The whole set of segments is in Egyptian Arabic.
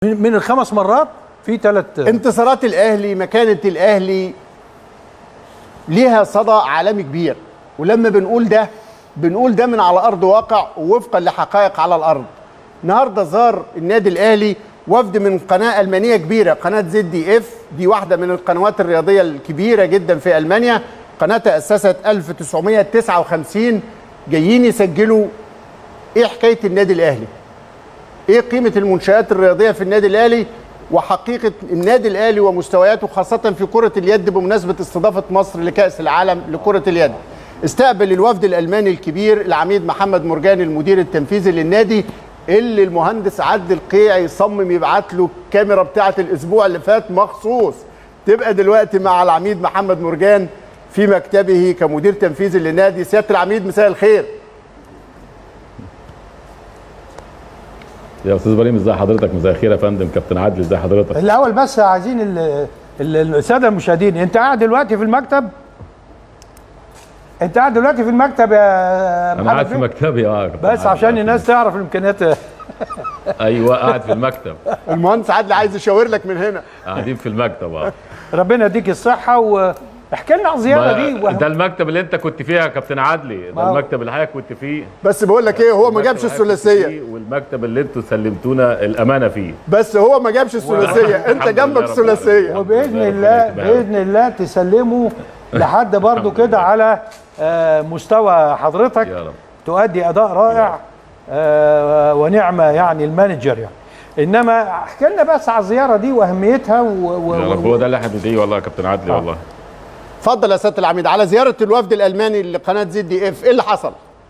من من الخمس مرات في ثلاث انتصارات الاهلي مكانه الاهلي ليها صدى عالمي كبير ولما بنقول ده بنقول ده من على ارض واقع ووفقا لحقائق على الارض النهارده زار النادي الاهلي وفد من قناه المانيه كبيره قناه زد دي اف دي واحده من القنوات الرياضيه الكبيره جدا في المانيا قناه تاسست 1959 جايين يسجلوا ايه حكايه النادي الاهلي ايه قيمه المنشات الرياضيه في النادي الاهلي وحقيقه النادي الاهلي ومستوياته خاصه في كره اليد بمناسبه استضافه مصر لكاس العالم لكره اليد استقبل الوفد الالماني الكبير العميد محمد مرجان المدير التنفيذي للنادي اللي المهندس عدلي القيعي صمم يبعت له الكاميرا بتاعه الاسبوع اللي فات مخصوص تبقى دلوقتي مع العميد محمد مرجان في مكتبه كمدير تنفيذي للنادي سياده العميد مساء الخير يا استاذ ابراهيم ازي حضرتك مساء الخير يا فندم كابتن عادل ازي حضرتك الاول بس عايزين ال- ال- الساده المشاهدين انت قاعد دلوقتي في المكتب انت قاعد دلوقتي في المكتب يا انا محمد قاعد في بيه؟ مكتبي اه يا كابتن بس عادل. عشان الناس تعرف الامكانيات ايوه قاعد في المكتب المهندس عدلي عايز يشاور لك من هنا قاعدين في المكتب اه ربنا يديك الصحه واحكي لنا على الزياره دي ما- ده المكتب اللي انت كنت فيها يا كابتن عدلي ما ده هو- المكتب اللي حضرتك كنت فيه بس بقول لك ايه هو ما المكتب جابش اللي حضرتك كنت الثلاثيه فيه والمكتب اللي انتوا سلمتونا الامانه فيه بس هو ما جابش الثلاثيه انت الحمد جنبك لله رب ثلاثيه العالمين. وباذن ربنا الله يخليك. باذن الله تسلموا لحد برضو كده على آه، مستوى حضرتك يا رب تؤدي اداء رائع آه، ونعمه يعني المانجر يعني انما احكي لنا بس على الزياره دي واهميتها و... و... يا رب هو ده اللي احنا بندعيه والله يا كابتن عدلي والله اتفضل يا سياده العميد على زياره الوفد الالماني لقناه زد دي اف ايه اللي حصل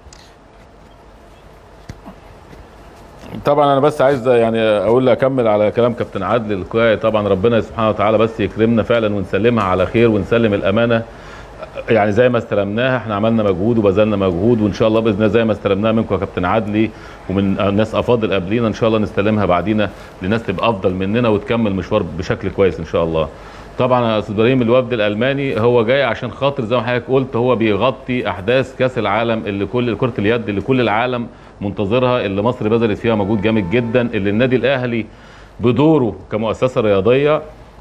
طبعا انا بس عايز يعني اقول اكمل على كلام كابتن عادل القيعي طبعا ربنا سبحانه وتعالى بس يكرمنا فعلا ونسلمها على خير ونسلم الامانه يعني زي ما استلمناها احنا عملنا مجهود وبذلنا مجهود وان شاء الله باذن الله زي ما استلمناها منكم يا كابتن عدلي ومن ناس افاضل قبلينا ان شاء الله نستلمها بعدينا لناس تبقى افضل مننا وتكمل مشوار بشكل كويس ان شاء الله. طبعا يا استاذ ابراهيم الوفد الالماني هو جاي عشان خاطر زي ما حضرتك قلت هو بيغطي احداث كاس العالم اللي كل كره اليد اللي كل العالم منتظرها اللي مصر بذلت فيها مجهود جامد جدا اللي النادي الاهلي بدوره كمؤسسه رياضيه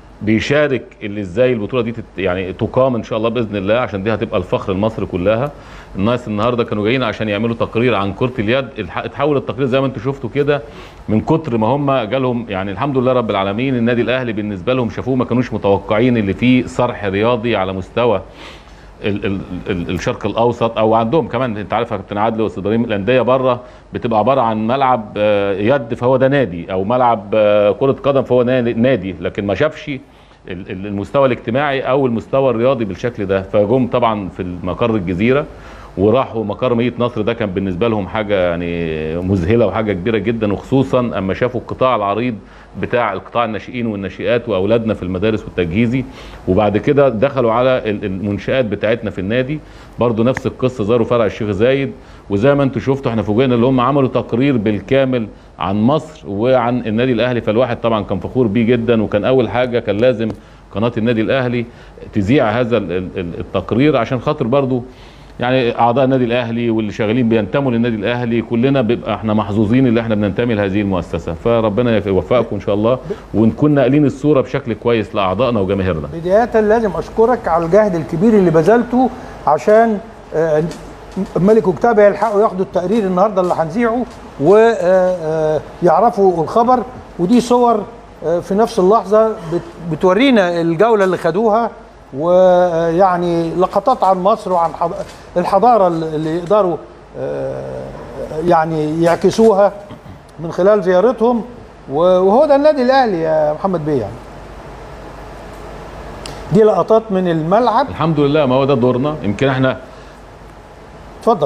بيشارك اللي ازاي البطوله دي تت يعني تقام ان شاء الله باذن الله عشان دي هتبقى الفخر لمصر كلها الناس النهارده كانوا جايين عشان يعملوا تقرير عن كره اليد الح- اتحول التقرير زي ما انتم شفتوا كده من كتر ما هم جالهم يعني الحمد لله رب العالمين النادي الاهلي بالنسبه لهم شافوه ما كانوش متوقعين اللي فيه صرح رياضي على مستوى ال ال ال الشرق الاوسط او عندهم كمان انت عارف يا كابتن عادل واستاذ ابراهيم الانديه بره بتبقى عباره عن ملعب آه، يد فهو ده نادي او ملعب آه، كره قدم فهو نادي- نادي لكن ما شافش ال- ال- المستوى الاجتماعي او المستوى الرياضي بالشكل ده فجم طبعا في مقر الجزيره وراحوا مقر مدينه نصر ده كان بالنسبه لهم حاجه يعني مذهله وحاجه كبيره جدا وخصوصا اما شافوا القطاع العريض بتاع القطاع الناشئين والناشئات واولادنا في المدارس والتجهيزي وبعد كده دخلوا على ال- المنشات بتاعتنا في النادي برضو نفس القصه زاروا فرع الشيخ زايد وزي ما انتم شفتوا احنا فوجئنا اللي هم عملوا تقرير بالكامل عن مصر وعن النادي الاهلي فالواحد طبعا كان فخور بيه جدا وكان اول حاجه كان لازم قناه النادي الاهلي تذيع هذا ال- ال- التقرير عشان خاطر برضو يعني اعضاء النادي الاهلي واللي شغالين بينتموا للنادي الاهلي كلنا بيبقى احنا محظوظين اللي احنا بننتمي لهذه المؤسسه فربنا يوفقكم ان شاء الله ونكون ناقلين الصوره بشكل كويس لاعضائنا وجماهيرنا بدايه لازم اشكرك على الجهد الكبير اللي بذلته عشان آه، ملك وكتابه يلحقوا ياخدوا التقرير النهارده اللي هنذيعه ويعرفوا الخبر ودي صور آه، في نفس اللحظه بت- بتورينا الجوله اللي خدوها ويعني لقطات عن مصر وعن حض- الحضاره اللي يقدروا آه، يعني يعكسوها من خلال زيارتهم وهو ده النادي الاهلي يا محمد بيه يعني دي لقطات من الملعب الحمد لله ما هو ده دورنا يمكن احنا اتفضل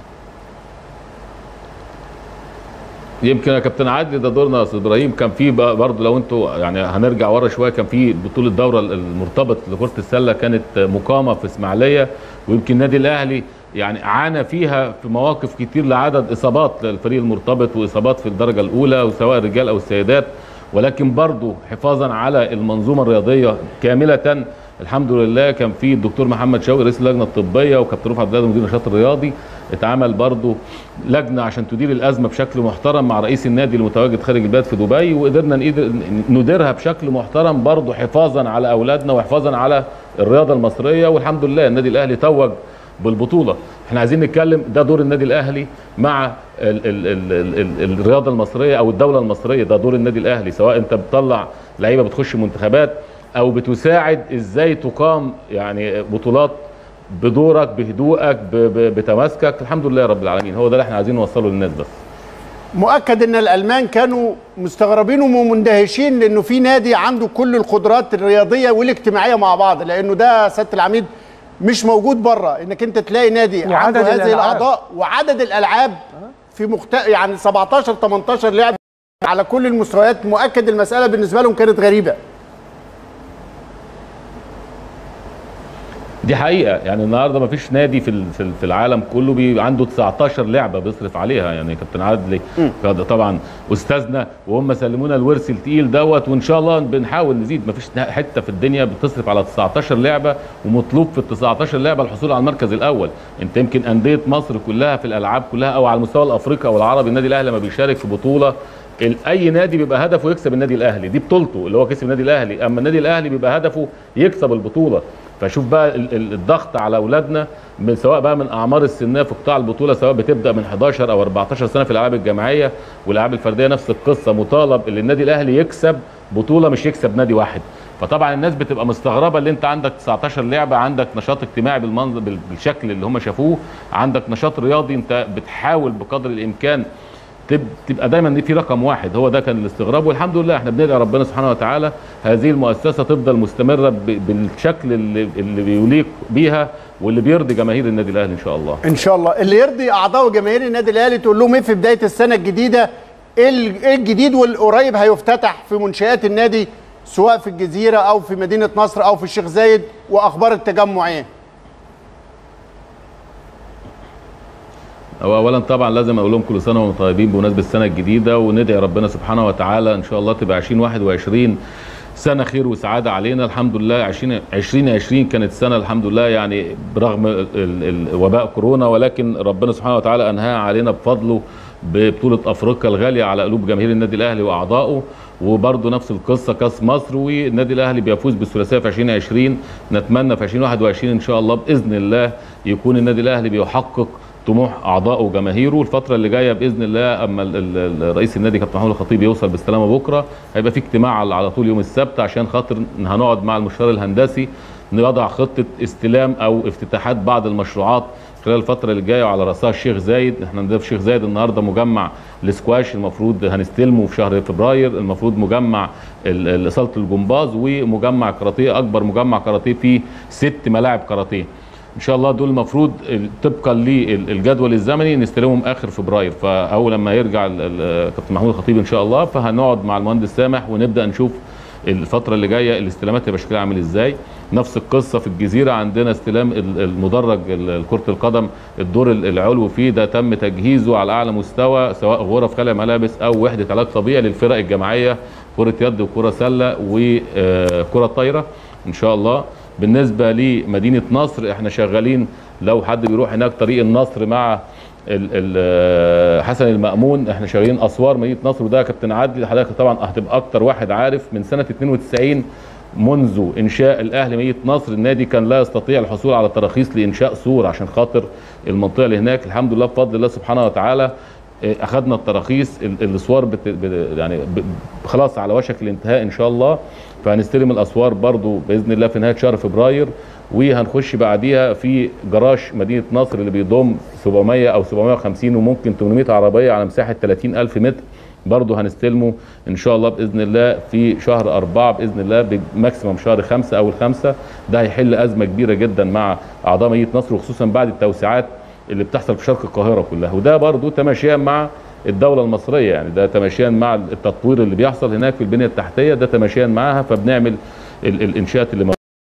يمكن يا كابتن عادل ده دورنا يا استاذ ابراهيم كان في بقى برضه لو انتوا يعني هنرجع ورا شويه كان في بطوله الدوره المرتبط لكره السله كانت مقامه في اسماعيليه ويمكن النادي الاهلي يعني عانى فيها في مواقف كتير لعدد اصابات للفريق المرتبط واصابات في الدرجه الاولى وسواء الرجال او السيدات ولكن برضه حفاظا على المنظومه الرياضيه كامله الحمد لله كان في الدكتور محمد شوقي رئيس اللجنه الطبيه وكابتن رفعت عبد مدير النشاط الرياضي اتعمل برضو لجنه عشان تدير الازمه بشكل محترم مع رئيس النادي المتواجد خارج البلاد في دبي وقدرنا نقدر نديرها بشكل محترم برضو حفاظا على اولادنا وحفاظا على الرياضه المصريه والحمد لله النادي الاهلي توج بالبطوله احنا عايزين نتكلم ده دور النادي الاهلي مع ال ال ال ال ال الرياضه المصريه او الدوله المصريه ده دور النادي الاهلي سواء انت بتطلع لعيبه بتخش منتخبات او بتساعد ازاي تقام يعني بطولات بدورك بهدوءك ب- ب- بتماسكك الحمد لله رب العالمين هو ده اللي احنا عايزين نوصله للناس بس مؤكد ان الالمان كانوا مستغربين ومندهشين لانه في نادي عنده كل القدرات الرياضيه والاجتماعيه مع بعض لانه ده سياده العميد مش موجود بره انك انت تلاقي نادي وعدد عنده هذه الألعاب. الاعضاء وعدد الالعاب في مخت... يعني 17 18 لاعب على كل المستويات مؤكد المساله بالنسبه لهم كانت غريبه دي حقيقه يعني النهارده ما فيش نادي في ال- في ال- في العالم كله بي عنده 19 لعبه بيصرف عليها يعني كابتن عادلي كان طبعا استاذنا وهم سلمونا الورث التقيل دوت وان شاء الله بنحاول نزيد ما فيش حته في الدنيا بتصرف على 19 لعبه ومطلوب في ال 19 لعبه الحصول على المركز الاول انت يمكن انديه مصر كلها في الالعاب كلها او على المستوى الافريقي او العربي النادي الاهلي لما بيشارك في بطوله ال- اي نادي بيبقى هدفه يكسب النادي الاهلي دي بطولته اللي هو كسب النادي الاهلي اما النادي الاهلي بيبقى هدفه يكسب البطوله فشوف بقى ال- ال- الضغط على اولادنا من سواء بقى من اعمار السنيه في قطاع البطوله سواء بتبدا من 11 او 14 سنه في الالعاب الجماعيه والالعاب الفرديه نفس القصه مطالب ان النادي الاهلي يكسب بطوله مش يكسب نادي واحد فطبعا الناس بتبقى مستغربه اللي انت عندك 19 لعبه عندك نشاط اجتماعي بالمنظر بال- بالشكل اللي هم شافوه عندك نشاط رياضي انت بتحاول بقدر الامكان تب- تبقى دايما في رقم واحد هو ده كان الاستغراب والحمد لله احنا بندعي ربنا سبحانه وتعالى هذه المؤسسه تفضل مستمره ب- بالشكل اللي, اللي بيليق بيها واللي بيرضي جماهير النادي الاهلي ان شاء الله ان شاء الله اللي يرضي اعضاء جماهير النادي الاهلي تقول لهم ايه في بدايه السنه الجديده ايه ال- إيه الجديد والقريب هيفتتح في منشات النادي سواء في الجزيره او في مدينه نصر او في الشيخ زايد واخبار التجمع ايه هو اولا طبعا لازم اقول لهم كل سنه وانتم طيبين بمناسبه السنه الجديده وندعي ربنا سبحانه وتعالى ان شاء الله تبقى 2021 سنه خير وسعاده علينا الحمد لله 20 2020 كانت سنه الحمد لله يعني برغم ال- ال- الوباء كورونا ولكن ربنا سبحانه وتعالى انهاها علينا بفضله ببطوله افريقيا الغاليه على قلوب جماهير النادي الاهلي واعضائه وبرضه نفس القصه كاس مصر والنادي الاهلي بيفوز بالثلاثيه في 2020 نتمنى في 2021 ان شاء الله باذن الله يكون النادي الاهلي بيحقق طموح اعضائه وجماهيره الفتره اللي جايه باذن الله اما ال- ال- ال- رئيس النادي كابتن محمود الخطيب يوصل بالسلامه بكره هيبقى في اجتماع على على طول يوم السبت عشان خاطر هنقعد مع المستشار الهندسي نضع خطه استلام او افتتاحات بعض المشروعات خلال الفترة اللي جاية وعلى رأسها الشيخ زايد احنا عندنا في الشيخ زايد النهارده مجمع الاسكواش المفروض هنستلمه في شهر فبراير المفروض مجمع ال- ال- صالة الجمباز ومجمع كاراتيه اكبر مجمع كاراتيه فيه ست ملاعب كاراتيه ان شاء الله دول المفروض ال- طبقا للجدول الزمني نستلمهم اخر فبراير فاول لما يرجع ال- ال- كابتن محمود الخطيب ان شاء الله فهنقعد مع المهندس سامح ونبدا نشوف الفتره اللي جايه الاستلامات هيبقى شكلها عامل ازاي نفس القصه في الجزيره عندنا استلام ال- المدرج ال- كره القدم الدور ال- العلوي فيه ده تم تجهيزه على اعلى مستوى سواء غرف خلع ملابس او وحده علاج طبيعي للفرق الجماعيه كره يد وكره سله وكره طايره ان شاء الله بالنسبه لمدينه نصر احنا شغالين لو حد بيروح هناك طريق النصر مع ال- ال- حسن المأمون احنا شغالين اسوار مدينه نصر وده يا كابتن عادل حضرتك طبعا هتبقى اكتر واحد عارف من سنه 92 منذ انشاء الاهلي مدينه نصر النادي كان لا يستطيع الحصول على تراخيص لانشاء سور عشان خاطر المنطقه اللي هناك الحمد لله بفضل الله سبحانه وتعالى اه، اخذنا التراخيص ال- الاسوار بت... ب- يعني ب... خلاص على وشك الانتهاء ان شاء الله فهنستلم الاسوار برضو باذن الله في نهايه شهر فبراير وهنخش بعديها في جراج مدينه نصر اللي بيضم 700 او 750 وممكن 800 عربيه على مساحه 30 الف متر برضه هنستلمه ان شاء الله باذن الله في شهر أربعة باذن الله بماكسيموم شهر خمسة او الخمسة ده هيحل ازمه كبيره جدا مع اعضاء مدينه نصر وخصوصا بعد التوسعات اللي بتحصل في شرق القاهره كلها وده برضه تماشيا مع الدوله المصريه يعني ده تماشيا مع التطوير اللي بيحصل هناك في البنيه التحتيه ده تماشيا معاها فبنعمل ال- الانشاءات اللي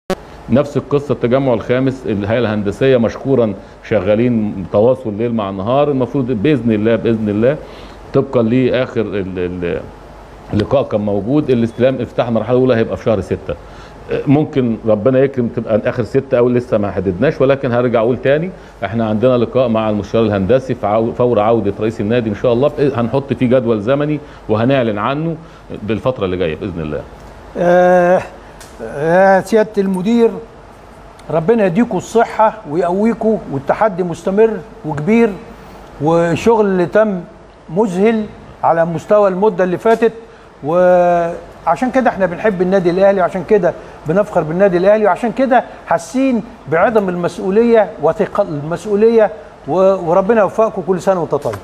نفس القصه التجمع الخامس الهيئه الهندسيه مشكورا شغالين تواصل ليل مع نهار المفروض باذن الله باذن الله طبقا لاخر ال- ال- اللقاء كان موجود الاستلام افتتاح المرحله الاولى هيبقى في شهر 6 ممكن ربنا يكرم تبقى اخر ستة او لسه ما حددناش ولكن هرجع اقول تاني احنا عندنا لقاء مع المستشار الهندسي في عو- فور عوده رئيس النادي ان شاء الله بإذ- هنحط فيه جدول زمني وهنعلن عنه بالفتره اللي جايه باذن الله آه، يا سياده المدير ربنا يديكم الصحه ويقويكم والتحدي مستمر وكبير والشغل اللي تم مذهل على مستوى المده اللي فاتت وعشان كده احنا بنحب النادي الاهلي وعشان كده بنفخر بالنادي الاهلي وعشان كده حاسين بعدم المسؤوليه وثقل المسؤوليه و- وربنا يوفقكم كل سنه وانت طيب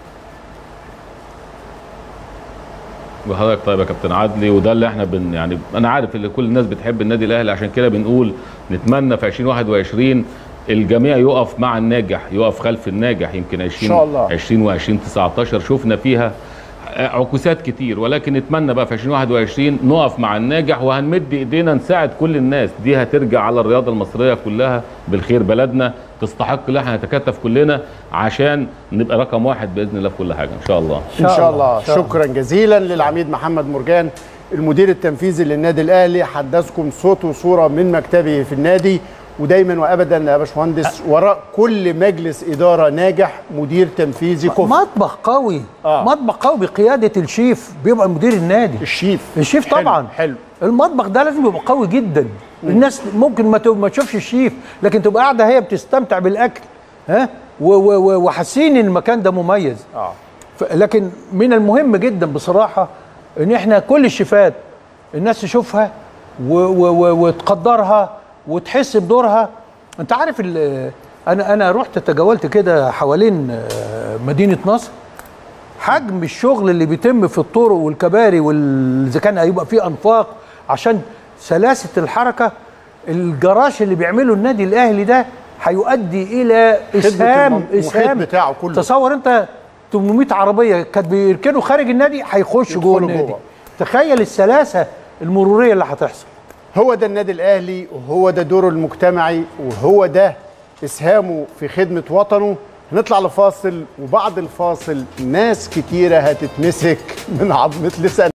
وحضرتك طيب يا كابتن عدلي وده اللي احنا بن يعني انا عارف ان كل الناس بتحب النادي الاهلي عشان كده بنقول نتمنى في 2021 الجميع يقف مع الناجح يقف خلف الناجح يمكن 20 شاء الله. 20 و20 19 شفنا فيها عكوسات كتير ولكن نتمنى بقى في 2021 نقف مع الناجح وهنمد ايدينا نساعد كل الناس دي هترجع على الرياضه المصريه كلها بالخير بلدنا تستحق ان احنا نتكاتف كلنا عشان نبقى رقم واحد باذن الله في كل حاجه ان شاء الله ان شاء الله شكرا جزيلا للعميد محمد مرجان المدير التنفيذي للنادي الاهلي حدثكم صوت وصوره من مكتبه في النادي ودايما وابدا يا باشمهندس وراء كل مجلس اداره ناجح مدير تنفيذي كفء مطبخ قوي آه. مطبخ قوي بقياده الشيف بيبقى مدير النادي الشيف الشيف حلو، طبعا حلو المطبخ ده لازم يبقى قوي جدا الناس ممكن ما ت- ما تشوفش الشيف لكن تبقى قاعده هي بتستمتع بالاكل ها و- و- و- وحاسين ان المكان ده مميز اه ف- لكن من المهم جدا بصراحه ان احنا كل الشيفات الناس تشوفها و- و- و- وتقدرها وتحس بدورها انت عارف ال- انا انا رحت تجولت كده حوالين آه، مدينه نصر حجم الشغل اللي بيتم في الطرق والكباري واذا كان هيبقى فيه انفاق عشان سلاسه الحركه الجراش اللي بيعمله النادي الاهلي ده هيؤدي الى اسهام المم- المحيط اسهام بتاعه كله. تصور انت 800 عربيه كانت بيركنوا خارج النادي هيخشوا جوه يدخلوا النادي جوه. تخيل السلاسه المروريه اللي هتحصل هو ده النادي الاهلي وهو ده دوره المجتمعي وهو ده اسهامه في خدمه وطنه هنطلع لفاصل وبعد الفاصل ناس كتيره هتتمسك من عظمه لسان